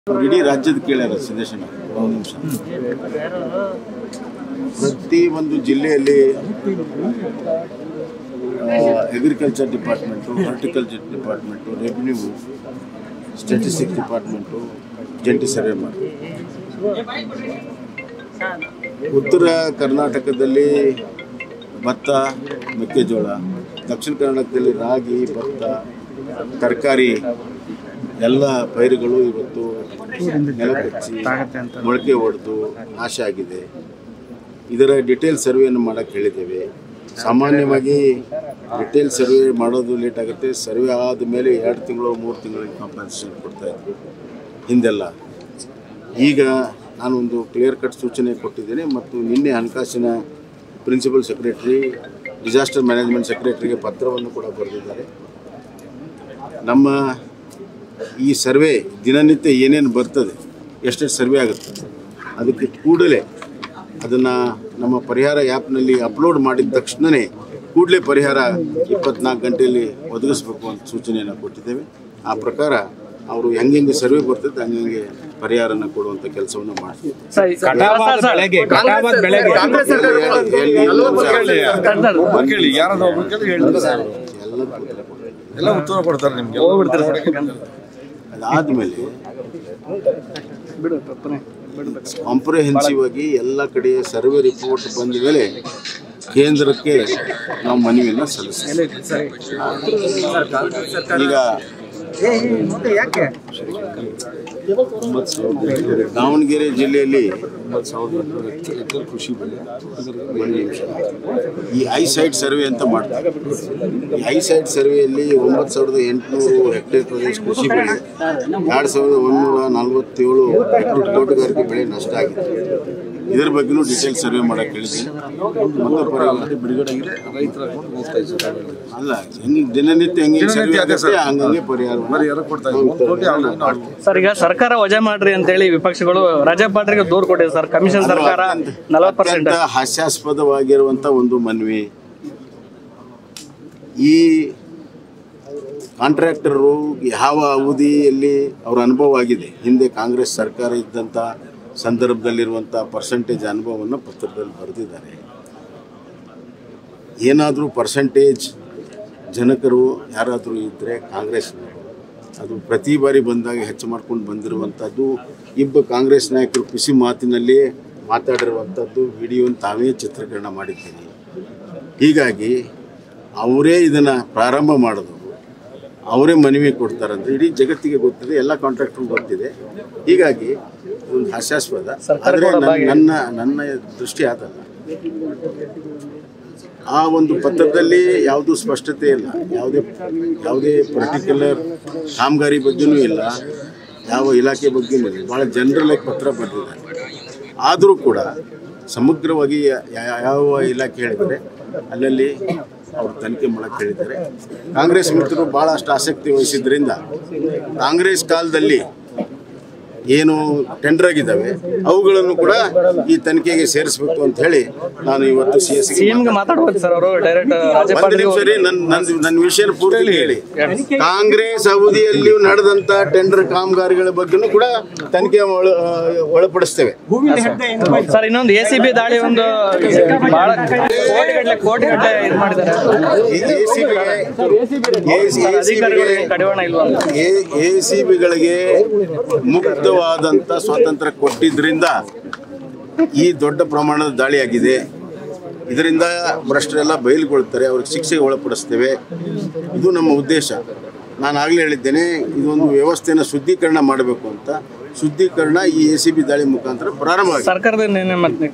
ಇಡೀ ರಾಜ್ಯದ ಕೇಳ್ಯಾರ ಸಿದ್ದೇಶಣ್ಣ ಒಂದು ನಿಮಿಷ ಪ್ರತಿ ಒಂದು ಜಿಲ್ಲೆಯಲ್ಲಿ agriculture department horticulture department revenue statistics department ಜಂಟಿ ಸರ್ವೆ ಮಾಡಿ ಉತ್ತರ ಕರ್ನಾಟಕದಲ್ಲಿ ಭತ್ತ ಮೆಕ್ಕೆಜೋಳ ದಕ್ಷಿಣ ಕರ್ನಾಟಕದಲ್ಲಿ ರಾಗಿ ಭತ್ತ ತರಕಾರಿ ಎಲ್ಲ ಪೈರುಗಳು ಇವತ್ತು ನೆಲಕಚ್ಚಿ ಮೊಳಕೆ ಹೊಡೆದು ನಾಶ ಆಗಿದೆ ಇದರ ಡಿಟೇಲ್ ಸರ್ವೆಯನ್ನು ಮಾಡೋಕ್ಕೆ ಹೇಳಿದ್ದೇವೆ ಸಾಮಾನ್ಯವಾಗಿ ಡಿಟೇಲ್ ಸರ್ವೆ ಮಾಡೋದು ಲೇಟ್ ಆಗುತ್ತೆ ಸರ್ವೆ ಆದ ಮೇಲೆ ಎರಡು ತಿಂಗಳು ಮೂರು ತಿಂಗಳಿಗೆ ಕಾಂಪನ್ಸೇಷನ್ ಕೊಡ್ತಾಯಿದ್ರು ಹಿಂದೆಲ್ಲ ಈಗ ನಾನೊಂದು ಕ್ಲಿಯರ್ ಕಟ್ ಸೂಚನೆ ಕೊಟ್ಟಿದ್ದೇನೆ ಮತ್ತು ನಿನ್ನೆ ಹಣಕಾಸಿನ ಪ್ರಿನ್ಸಿಪಲ್ ಸೆಕ್ರೆಟರಿ ಡಿಸಾಸ್ಟರ್ ಮ್ಯಾನೇಜ್ಮೆಂಟ್ ಸೆಕ್ರೆಟರಿಗೆ ಪತ್ರವನ್ನು ಕೂಡ ಬರೆದಿದ್ದಾರೆ ನಮ್ಮ ಈ ಸರ್ವೆ ದಿನನಿತ್ಯ ಏನೇನು ಬರ್ತದೆ ಎಷ್ಟೆಷ್ಟು ಸರ್ವೆ ಆಗುತ್ತೆ ಅದಕ್ಕೆ ಕೂಡಲೇ ಅದನ್ನು ನಮ್ಮ ಪರಿಹಾರ ಆ್ಯಪ್ನಲ್ಲಿ ಅಪ್ಲೋಡ್ ಮಾಡಿದ ತಕ್ಷಣವೇ ಕೂಡಲೇ ಪರಿಹಾರ ಇಪ್ಪತ್ನಾಲ್ಕು ಗಂಟೆಯಲ್ಲಿ ಒದಗಿಸ್ಬೇಕು ಅಂತ ಸೂಚನೆಯನ್ನು ಕೊಟ್ಟಿದ್ದೇವೆ ಆ ಪ್ರಕಾರ ಅವರು ಹೆಂಗೆ ಸರ್ವೆ ಬರ್ತದೆ ಹಂಗೆ ಪರಿಹಾರನ ಕೊಡುವಂಥ ಕೆಲಸವನ್ನು ಮಾಡ್ತೀವಿ ಕಟಾವಾದ ಬೆಳೆಗೆ ಕಟಾವಾದ ಬೆಳೆಗೆ ಕೇಳಿ ಯಾರಾದ್ರೂ ಒಬ್ರು ಕೇಳಿ ಹೇಳ್ತಾರೆ ಸರ್ ಎಲ್ಲ ಉತ್ತರ ಕೊಡ್ತಾರೆ ನಿಮ್ಗೆ ಅದಾದಮೇಲೆ ಕಾಂಪ್ರಿಹೆನ್ಸಿವ್ ಆಗಿ ಎಲ್ಲ ಕಡೆ ಸರ್ವೆ ರಿಪೋರ್ಟ್ ಬಂದ ಮೇಲೆ ಕೇಂದ್ರಕ್ಕೆ ನಾವು ಮನವಿಯನ್ನು ಸಲ್ಲಿಸ್ತೀವಿ ಈಗ ದಾವಣಗೆರೆ ಜಿಲ್ಲೆಯಲ್ಲಿ ಕೃಷಿ ಬೆಳೆ ಒಂದು ನಿಮಿಷ ಈ ಐ ಸೈಟ್ ಸರ್ವೆ ಅಂತ ಮಾಡ್ತಾರೆ ಈ ಐ ಸೈಟ್ ಸರ್ವೆಯಲ್ಲಿ ಒಂಬತ್ತು ಸಾವಿರದ ಎಂಟುನೂರು ಹೆಕ್ಟೇರ್ ಪ್ರದೇಶ ಕೃಷಿ ಬೆಳೆ ಎರಡು ಸಾವಿರದ ಒಂದೂರ ನಲವತ್ತೇಳು ಹೆಕ್ಟೇರ್ ತೋಟಗಾರಿಕೆ ಬೆಳೆ ನಷ್ಟ ಆಗಿದೆ ಇದರ ಬಗ್ಗೆನೂ ಡೀಟೇಲ್ ಸರ್ವೆ ಮಾಡಕ್ಕೆ ಹೇಳಿದ್ದೀನಿ ಮತ್ತು ಪರ- ಬಿಡುಗಡೆ ಆಗಿದೆ ರೈತರ ಅಕೌಂಟ್ ಹೋಗ್ತಾ ಇದೆ ಸರ್ ಅಲ್ಲ ಹೆಂಗೆ ದಿನನಿತ್ಯ ಹೆಂಗೆ ಸರ್ವೆ ದಿನನಿತ್ಯ ಅದೇ ಸರ್. ಆಗುತ್ತೆ ಹಂಗಂಗೆ ಪರಿಹಾರ ಪರಿಹಾರ ಕೊಡ್ತಾ ಇದ್ದೀವಿ. ಒಂದು ಕೋಟಿ ಆಗಿದೆ ನಾವು ಸರ್ ಈಗ ಸರ್ಕಾರ ವಜಾ ಮಾಡ್ರಿ ಅಂತ ಹೇಳಿ ವಿಪಕ್ಷಗಳು ರಾಜ್ಯಪಾಲರಿಗೆ ದೂರು ಕೊಟ್ಟಿದೆ ಸರ್ ಕಮಿಷನ್ ಸರ್ಕಾರ ನಲವತ್ತು ಪರ್ಸೆಂಟ್ ಅತ್ಯಂತ ಹಾಸ್ಯಾಸ್ಪದವಾಗಿರುವಂಥ ಒಂದು ಮನವಿ ಈ ಕಾಂಟ್ರಾಕ್ಟರು ಯಾವ ಅವಧಿಯಲ್ಲಿ ಅವರ ಅನುಭವ ಆಗಿದೆ ಹಿಂದೆ ಕಾಂಗ್ರೆಸ್ ಸರ್ಕಾರ ಇದ್ದಂಥ ಸಂದರ್ಭದಲ್ಲಿರುವಂಥ ಪರ್ಸೆಂಟೇಜ್ ಅನುಭವವನ್ನು ಪತ್ರದಲ್ಲಿ ಬರೆದಿದ್ದಾರೆ ಏನಾದರೂ ಪರ್ಸೆಂಟೇಜ್ ಜನಕರು ಯಾರಾದರೂ ಇದ್ದರೆ ಕಾಂಗ್ರೆಸ್ನವರು ಅದು ಪ್ರತಿ ಬಾರಿ ಬಂದಾಗ ಹೆಚ್ಚು ಮಾಡ್ಕೊಂಡು ಬಂದಿರುವಂಥದ್ದು ಇಬ್ಬ ಕಾಂಗ್ರೆಸ್ ನಾಯಕರು ಪಿಸಿ ಮಾತಿನಲ್ಲಿ ಮಾತಾಡಿರುವಂಥದ್ದು ವಿಡಿಯೋನ ತಾವೇ ಚಿತ್ರೀಕರಣ ಮಾಡಿದ್ದೀನಿ ಹೀಗಾಗಿ ಅವರೇ ಇದನ್ನು ಪ್ರಾರಂಭ ಮಾಡಿದವರು ಅವರೇ ಮನವಿ ಕೊಡ್ತಾರಂತ ಇಡೀ ಜಗತ್ತಿಗೆ ಗೊತ್ತಿದೆ ಎಲ್ಲ ಕಾಂಟ್ರಾಕ್ಟ್ರು ಗೊತ್ತಿದೆ ಹೀಗಾಗಿ ಒಂದು ಹಾಸ್ಯಾಸ್ಪದ ಆದರೆ ನನ್ನ ನನ್ನ ದೃಷ್ಟಿ ಆದಲ್ಲ ಆ ಒಂದು ಪತ್ರದಲ್ಲಿ ಯಾವುದೂ ಸ್ಪಷ್ಟತೆ ಇಲ್ಲ ಯಾವುದೇ ಯಾವುದೇ ಪರ್ಟಿಕ್ಯುಲರ್ ಕಾಮಗಾರಿ ಬಗ್ಗೆನೂ ಇಲ್ಲ ಯಾವ ಇಲಾಖೆ ಬಗ್ಗೆನೂ ಇಲ್ಲ ಭಾಳ ಜನರಲ್ ಆಗಿ ಪತ್ರ ಬರೆದಿದ್ದಾರೆ ಆದರೂ ಕೂಡ ಸಮಗ್ರವಾಗಿ ಯಾ- ಯಾ- ಯಾವ ಇಲಾಖೆ ಹೇಳಿದರೆ ಅಲ್ಲಲ್ಲಿ ಅವರು ತನಿಖೆ ಮಾಡಕ್ಕೆ ಹೇಳಿದ್ದಾರೆ ಕಾಂಗ್ರೆಸ್ ಮಿತ್ರರು ಭಾಳಷ್ಟು ಆಸಕ್ತಿ ವಹಿಸಿದ್ರಿಂದ ಕಾಂಗ್ರೆಸ್ ಕಾಲದಲ್ಲಿ ಏನು ಟೆಂಡರ್ ಆಗಿದ್ದಾವೆ ಅವುಗಳನ್ನು ಕೂಡ ಈ ತನಿಖೆಗೆ ಸೇರಿಸಬೇಕು ಅಂತ ಹೇಳಿ ನಾನು ಇವತ್ತು ಸಿ ಎಸ್ ಸಿಎಂಗೆ ಮಾತಾಡ್ಬೋದು ಸರ್ ಅವರು ಡೈರೆಕ್ಟ್ ಒಂದು ರಾಜ್ಯಪಾಲರಿಗೆ ನಿಮಿಷ ರೀ ನನ್ನ ನನ್ನ ನನ್ನ ವಿಷಯ ಪೂರ್ತಿ ಹೇಳಿ ಕಾಂಗ್ರೆಸ್ ಅವಧಿಯಲ್ಲಿ ನಡೆದಂತ ಟೆಂಡರ್ ಕಾಮಗಾರಿಗಳ ಬಗ್ಗೆನೂ ಕೂಡ ತನಿಖೆ ಒಳ- ಒಳಪಡಿಸ್ತೇವೆ ಸರ್ ಇನ್ನೊಂದು ಎ ಸಿ ಬಿ ದಾಳಿ ಒಂದು ಬಹಳ ಕೋಟಿಗಟ್ಟಲೆ ಕೋಟಿಗಟ್ಟಲೆ ಇದು ಮಾಡಿದ್ದಾರೆ ಸರ್, ಅಧಿಕಾರಿಗಳಿಗೆ ಕಡಿವಾಣ ಇಲ್ವಾ ಅಂತ. ಎ ಸಿ ಬಿಗಳಿಗೆ ಮುಕ್ತವಾದಂಥ ಸ್ವಾತಂತ್ರ್ಯ ಕೊಟ್ಟಿದ್ರಿಂದ ಈ ದೊಡ್ಡ ಪ್ರಮಾಣದ ದಾಳಿಯಾಗಿದೆ ಇದರಿಂದ ಭ್ರಷ್ಟರೆಲ್ಲ ಬಯಲುಗೊಳ್ತಾರೆ ಅವ್ರಿಗೆ ಶಿಕ್ಷೆಗೆ ಒಳಪಡಿಸ್ತೇವೆ ಇದು ನಮ್ಮ ಉದ್ದೇಶ ನಾನು ಆಗಲೇ ಹೇಳಿದ್ದೇನೆ ಇದೊಂದು ವ್ಯವಸ್ಥೆಯನ್ನು ಶುದ್ಧೀಕರಣ ಮಾಡಬೇಕು ಅಂತ ಶುದ್ಧೀಕರಣ ಈ ಎ ಸಿ ಬಿ ದಾಳಿ ಮುಖಾಂತರ ಪ್ರಾರಂಭ ಆಗಿದೆ ಸರ್ಕಾರದ ನಿರ್ಣಯ ಮತ್ತೆ